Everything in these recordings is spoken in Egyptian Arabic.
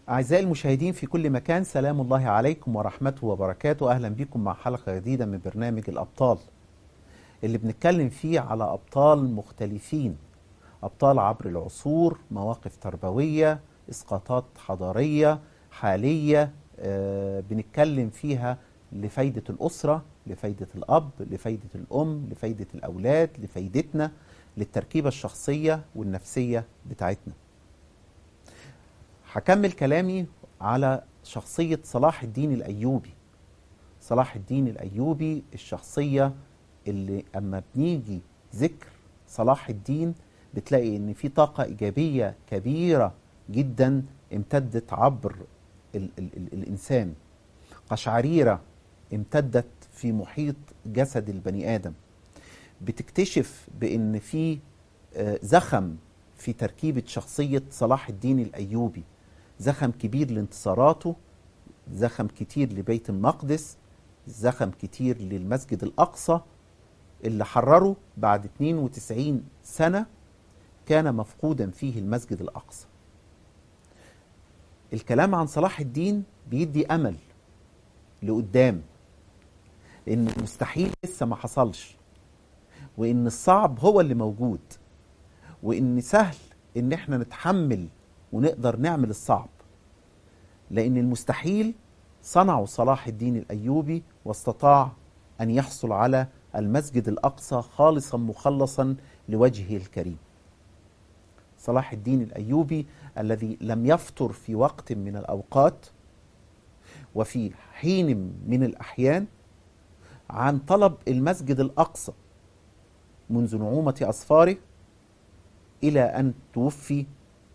أعزائي المشاهدين في كل مكان سلام الله عليكم ورحمته وبركاته أهلا بكم مع حلقة جديدة من برنامج الأبطال اللي بنتكلم فيه على أبطال مختلفين أبطال عبر العصور مواقف تربوية إسقاطات حضارية حالية آه بنتكلم فيها لفايدة الأسرة لفايدة الأب لفايدة الأم لفايدة الأولاد لفايدتنا للتركيبة الشخصية والنفسية بتاعتنا هكمل كلامي على شخصية صلاح الدين الأيوبي صلاح الدين الأيوبي الشخصية اللي أما بنيجي ذكر صلاح الدين بتلاقي إن في طاقة إيجابية كبيرة جدا امتدت عبر ال ال ال الإنسان قشعريرة امتدت في محيط جسد البني آدم بتكتشف بأن في زخم في تركيبة شخصية صلاح الدين الأيوبي زخم كبير لانتصاراته زخم كتير لبيت المقدس زخم كتير للمسجد الأقصى اللي حرره بعد 92 سنة كان مفقودا فيه المسجد الأقصى الكلام عن صلاح الدين بيدي أمل لقدام لأن المستحيل لسه ما حصلش وإن الصعب هو اللي موجود وإن سهل إن احنا نتحمل ونقدر نعمل الصعب لأن المستحيل صنعوا صلاح الدين الأيوبي واستطاع أن يحصل على المسجد الأقصى خالصا مخلصا لوجهه الكريم صلاح الدين الأيوبي الذي لم يفتر في وقت من الأوقات وفي حين من الأحيان عن طلب المسجد الأقصى منذ نعومة أصفاره إلى أن توفي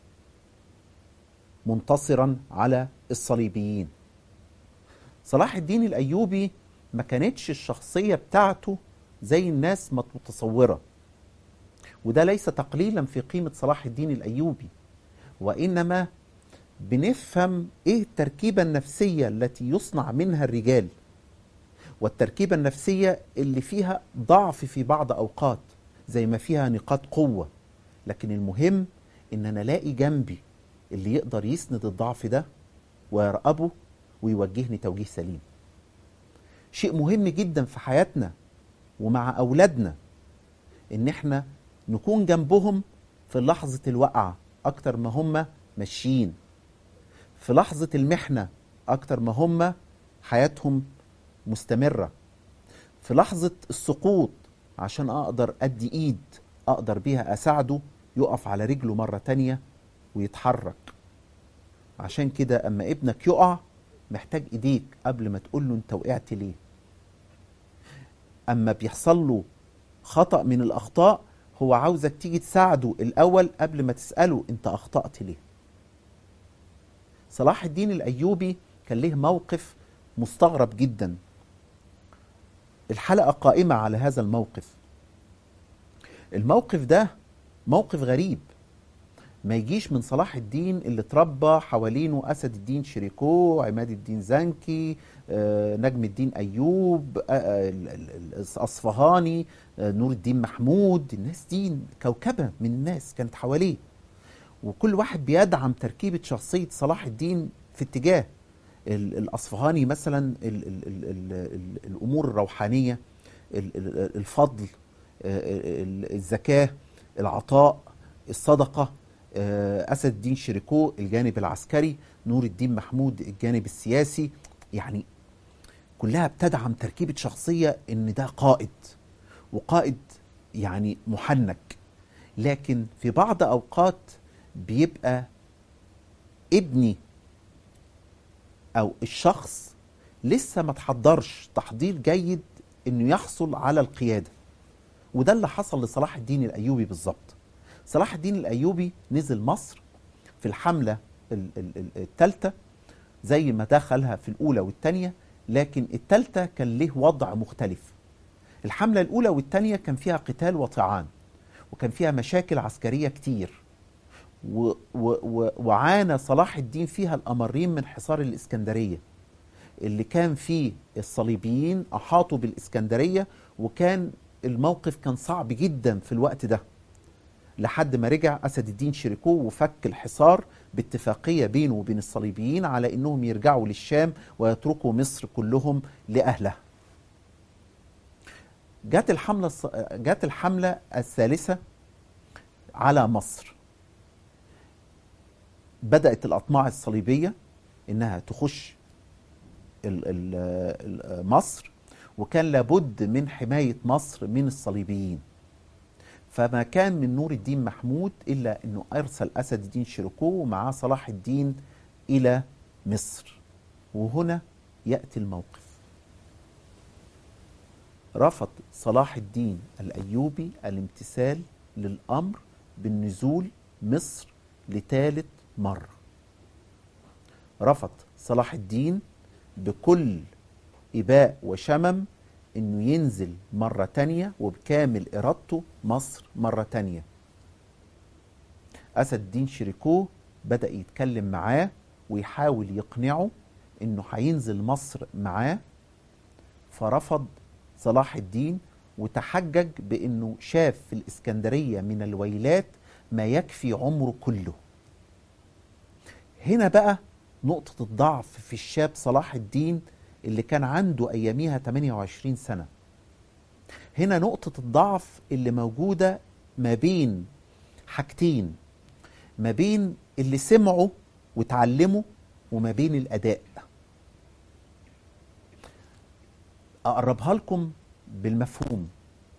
منتصرا على الصليبيين صلاح الدين الأيوبي ما كانتش الشخصية بتاعته زي الناس ما متصورة وده ليس تقليلا في قيمة صلاح الدين الأيوبي وإنما بنفهم إيه التركيبة النفسية التي يصنع منها الرجال والتركيبة النفسية اللي فيها ضعف في بعض أوقات زي ما فيها نقاط قوة لكن المهم إن أنا ألاقي جنبي اللي يقدر يسند الضعف ده ويرقبه ويوجهني توجيه سليم شيء مهم جدا في حياتنا ومع أولادنا إن إحنا نكون جنبهم في لحظة الوقعة أكتر ما هم ماشيين في لحظة المحنة أكتر ما هم حياتهم مستمرة في لحظة السقوط عشان أقدر أدي إيد أقدر بيها أساعده يقف على رجله مرة تانية ويتحرك عشان كده أما ابنك يقع محتاج إيديك قبل ما تقول له أنت وقعت ليه أما بيحصل له خطأ من الأخطاء هو عاوزك تيجي تساعده الأول قبل ما تسأله أنت أخطأت ليه صلاح الدين الأيوبي كان له موقف مستغرب جدا الحلقة قائمة على هذا الموقف الموقف ده موقف غريب ما يجيش من صلاح الدين اللي اتربى حوالينه أسد الدين شريكو عماد الدين زنكي آه، نجم الدين أيوب آه، آه، الأصفهاني نور الدين محمود الناس دي كوكبة من الناس كانت حواليه وكل واحد بيدعم تركيبة شخصية صلاح الدين في اتجاه الأصفهاني مثلا ال ال ال ال ال الأمور الروحانية ال ال الفضل الزكاة العطاء الصدقة أسد الدين شريكو الجانب العسكري نور الدين محمود الجانب السياسي يعني كلها بتدعم تركيبة شخصية إن ده قائد وقائد يعني محنك لكن في بعض أوقات بيبقى ابني أو الشخص لسه ما تحضرش تحضير جيد إنه يحصل على القيادة وده اللي حصل لصلاح الدين الأيوبي بالظبط صلاح الدين الأيوبي نزل مصر في الحملة الثالثة زي ما دخلها في الأولى والثانية لكن الثالثة كان له وضع مختلف الحملة الأولى والثانية كان فيها قتال وطعان وكان فيها مشاكل عسكرية كتير و و و وعانى صلاح الدين فيها الأمرين من حصار الإسكندرية اللي كان فيه الصليبيين أحاطوا بالإسكندرية وكان الموقف كان صعب جدا في الوقت ده لحد ما رجع أسد الدين شيريكو وفك الحصار باتفاقية بينه وبين الصليبيين على أنهم يرجعوا للشام ويتركوا مصر كلهم لأهلها جات الحملة الص- جات الحملة الثالثة على مصر بدأت الأطماع الصليبية إنها تخش ال- ال- ال- مصر وكان لابد من حماية مصر من الصليبيين فما كان من نور الدين محمود إلا أنه أرسل أسد الدين شيركو ومعاه صلاح الدين إلى مصر وهنا يأتي الموقف رفض صلاح الدين الأيوبي الامتثال للأمر بالنزول مصر لثالث مرة رفض صلاح الدين بكل إباء وشمم إنه ينزل مرة تانية وبكامل إرادته مصر مرة تانية أسد الدين شريكوه بدأ يتكلم معاه ويحاول يقنعه إنه هينزل مصر معاه فرفض صلاح الدين وتحجج بانه شاف في الاسكندريه من الويلات ما يكفي عمره كله. هنا بقى نقطه الضعف في الشاب صلاح الدين اللي كان عنده اياميها 28 سنه. هنا نقطه الضعف اللي موجوده ما بين حاجتين ما بين اللي سمعوا وتعلموا وما بين الاداء. اقربها لكم بالمفهوم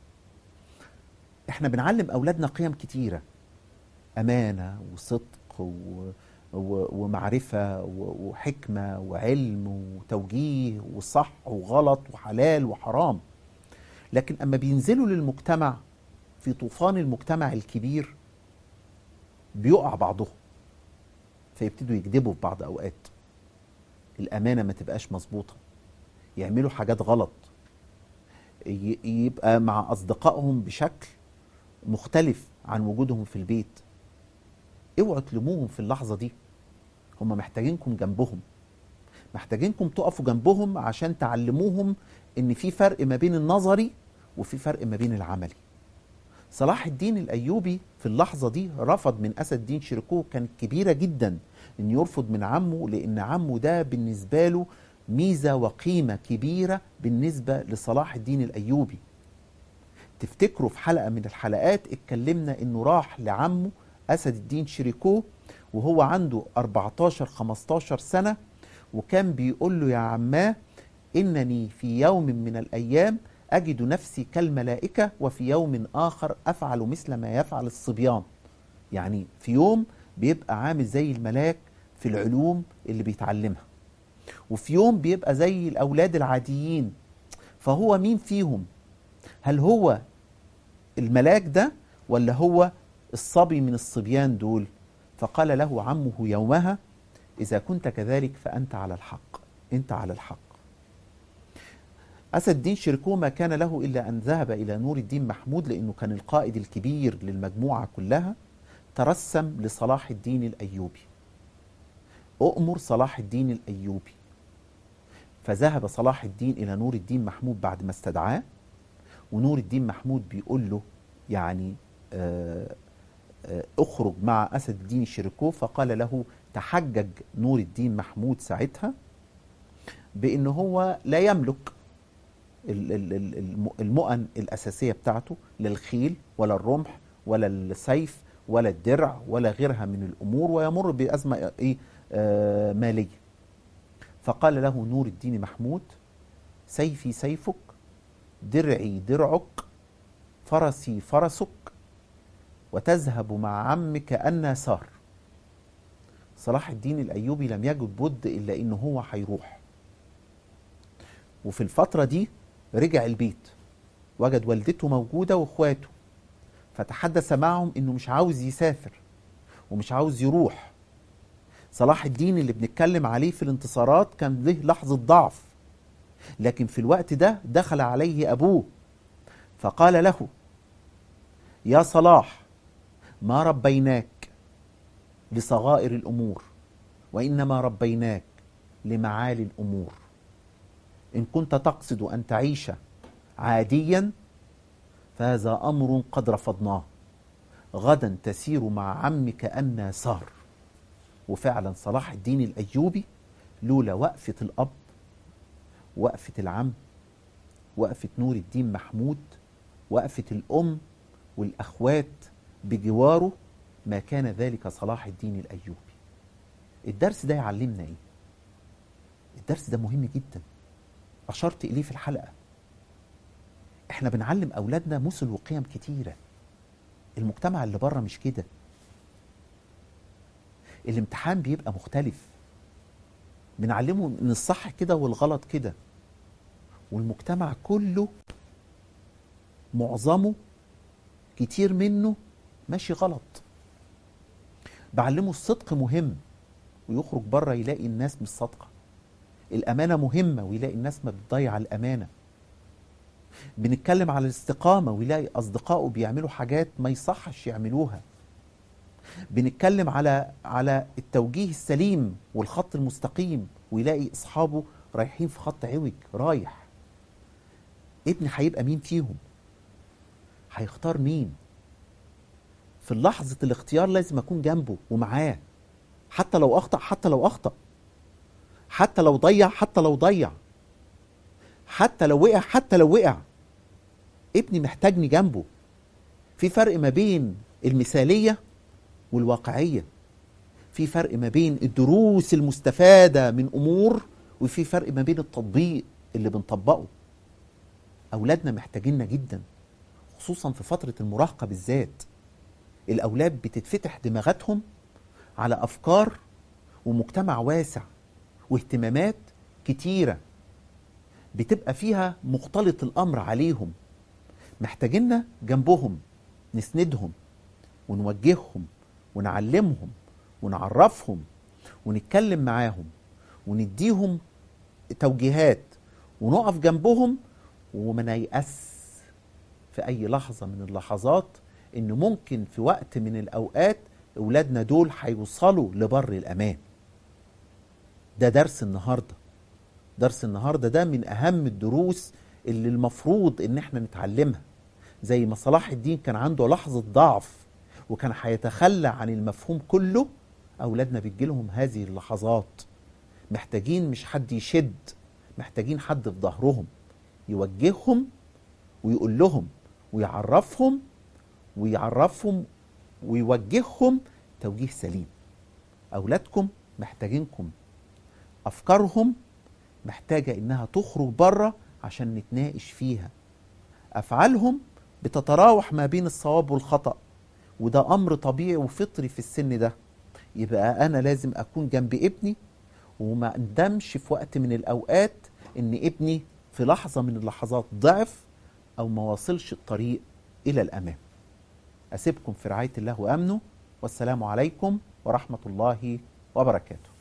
احنا بنعلم اولادنا قيم كتيره امانه وصدق و... و... ومعرفه و... وحكمه وعلم وتوجيه وصح وغلط وحلال وحرام لكن اما بينزلوا للمجتمع في طوفان المجتمع الكبير بيقع بعضهم فيبتدوا يكذبوا في بعض اوقات الامانه ما تبقاش مظبوطه يعملوا حاجات غلط ي- يبقى مع اصدقائهم بشكل مختلف عن وجودهم في البيت اوعوا تلوموهم في اللحظه دي هم محتاجينكم جنبهم محتاجينكم تقفوا جنبهم عشان تعلموهم ان في فرق ما بين النظري وفي فرق ما بين العملي صلاح الدين الايوبي في اللحظه دي رفض من اسد الدين شيركوه كانت كبيره جدا ان يرفض من عمه لان عمه ده بالنسبه له ميزه وقيمه كبيره بالنسبه لصلاح الدين الايوبي تفتكروا في حلقه من الحلقات اتكلمنا انه راح لعمه اسد الدين شيريكوه وهو عنده 14 15 سنه وكان بيقول له يا عماه انني في يوم من الايام اجد نفسي كالملائكه وفي يوم اخر افعل مثل ما يفعل الصبيان يعني في يوم بيبقى عامل زي الملاك في العلوم اللي بيتعلمها وفي يوم بيبقى زي الاولاد العاديين فهو مين فيهم هل هو الملاك ده ولا هو الصبي من الصبيان دول فقال له عمه يومها اذا كنت كذلك فانت على الحق انت على الحق أسد الدين شيركو ما كان له إلا أن ذهب إلى نور الدين محمود لأنه كان القائد الكبير للمجموعة كلها ترسم لصلاح الدين الأيوبي أؤمر صلاح الدين الأيوبي فذهب صلاح الدين إلى نور الدين محمود بعد ما استدعاه ونور الدين محمود بيقول له يعني آه، آه، اخرج مع أسد الدين الشيركو فقال له تحجج نور الدين محمود ساعتها بأن هو لا يملك ال- ال- ال- الم- المؤن الأساسية بتاعته لا الخيل ولا الرمح ولا السيف ولا الدرع ولا غيرها من الأمور ويمر بأزمة إيه آه مالية فقال له نور الدين محمود سيفي سيفك درعي درعك فرسي فرسك وتذهب مع عمك أن سار صلاح الدين الأيوبي لم يجد بد إلا إنه هو هيروح وفي الفترة دي رجع البيت وجد والدته موجودة واخواته فتحدث معهم انه مش عاوز يسافر ومش عاوز يروح صلاح الدين اللي بنتكلم عليه في الانتصارات كان له لحظة ضعف لكن في الوقت ده دخل عليه أبوه فقال له يا صلاح ما ربيناك لصغائر الأمور وإنما ربيناك لمعالي الأمور إن كنت تقصد أن تعيش عاديا فهذا أمر قد رفضناه غدا تسير مع عمك أن سار وفعلا صلاح الدين الأيوبي لولا وقفة الأب وقفة العم وقفة نور الدين محمود وقفة الأم والأخوات بجواره ما كان ذلك صلاح الدين الأيوبي الدرس ده يعلمنا إيه؟ الدرس ده مهم جدا أشرت إليه في الحلقة إحنا بنعلم أولادنا مثل وقيم كتيرة المجتمع اللي بره مش كده الامتحان بيبقى مختلف بنعلمهم ان الصح كده والغلط كده والمجتمع كله معظمه كتير منه ماشي غلط بعلمه الصدق مهم ويخرج بره يلاقي الناس مش صادقه الامانه مهمه ويلاقي الناس ما بتضيع الامانه بنتكلم على الاستقامه ويلاقي اصدقائه بيعملوا حاجات ما يصحش يعملوها بنتكلم على على التوجيه السليم والخط المستقيم ويلاقي اصحابه رايحين في خط عوج رايح ابني هيبقى مين فيهم هيختار مين في لحظة الاختيار لازم أكون جنبه ومعاه حتى لو أخطأ حتى لو أخطأ حتى لو ضيع حتى لو ضيع حتى لو وقع حتى لو وقع ابني محتاجني جنبه في فرق ما بين المثالية والواقعية في فرق ما بين الدروس المستفادة من أمور وفي فرق ما بين التطبيق اللي بنطبقه أولادنا محتاجيننا جدا خصوصا في فترة المراهقة بالذات الأولاد بتتفتح دماغاتهم على أفكار ومجتمع واسع واهتمامات كتيرة بتبقى فيها مختلط الأمر عليهم محتاجيننا جنبهم نسندهم ونوجههم ونعلمهم ونعرفهم ونتكلم معاهم ونديهم توجيهات ونقف جنبهم وما نيأس في أي لحظة من اللحظات إن ممكن في وقت من الأوقات أولادنا دول هيوصلوا لبر الأمان ده درس النهاردة درس النهاردة ده من أهم الدروس اللي المفروض إن احنا نتعلمها زي ما صلاح الدين كان عنده لحظة ضعف وكان هيتخلى عن المفهوم كله أولادنا بتجيلهم هذه اللحظات محتاجين مش حد يشد محتاجين حد في ظهرهم يوجههم ويقول لهم ويعرفهم ويعرفهم ويوجههم توجيه سليم أولادكم محتاجينكم أفكارهم محتاجة إنها تخرج بره عشان نتناقش فيها أفعالهم بتتراوح ما بين الصواب والخطأ وده أمر طبيعي وفطري في السن ده يبقى أنا لازم أكون جنب ابني وما أندمش في وقت من الأوقات إن ابني في لحظة من اللحظات ضعف أو ما واصلش الطريق إلى الأمام أسيبكم في رعاية الله وأمنه والسلام عليكم ورحمة الله وبركاته